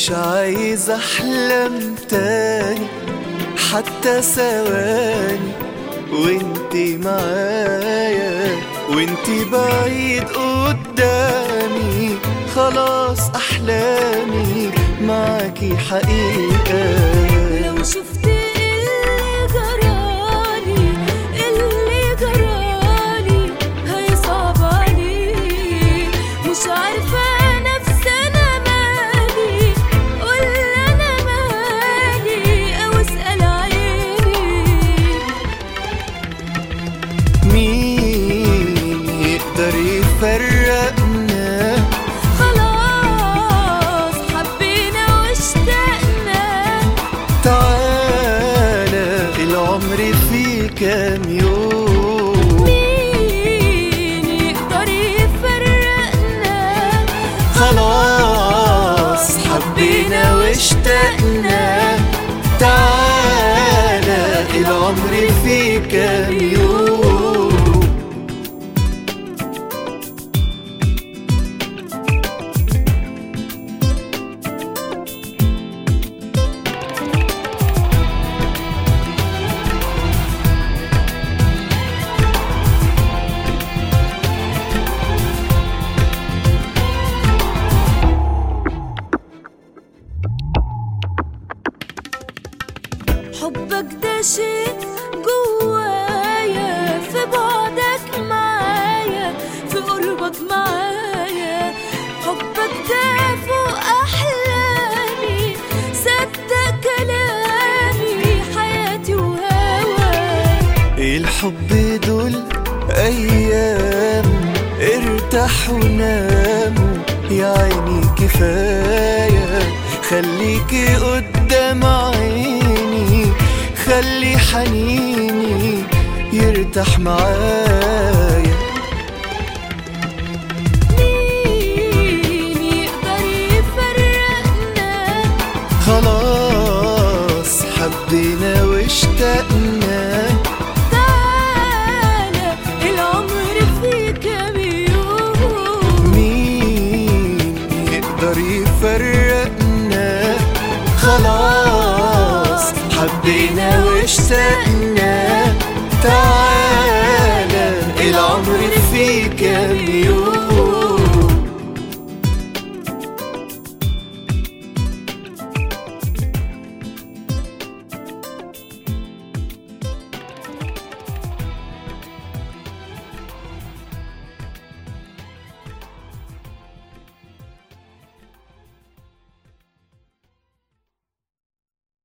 مش عايز احلم تاني حتى ثواني وانتي معايا وانتي بعيد قدامي خلاص احلامي معاكي حقيقة لو شفت اللي جرالي اللي جرالي هيصعب عليك مش عارفة نفسي أنا مالي قول أنا مالي أو اسأل عيني مين يقدر يفرقنا خلاص حبينا واشتقنا تعالى العمر فيه كام يوم مين يقدر يفرقنا خلاص حبينا واشتقنا تعالى العمر فيه كام يوم حبك ده شيء جوايا في بعدك معايا في قربك معايا حبك ده فوق احلامي صدق كلامي حياتي وهواي الحب دول ايام ارتاحوا ناموا يا عيني كفايه خليكي قدام عيني خلي حنيني يرتاح معايا مين يقدر يفرقنا خلاص حبينا واشتقنا تعالى العمر فيه كام يوم مين يقدر يفرقنا خلاص حبينا واشتقنا تعالى العمر فيه كام يوم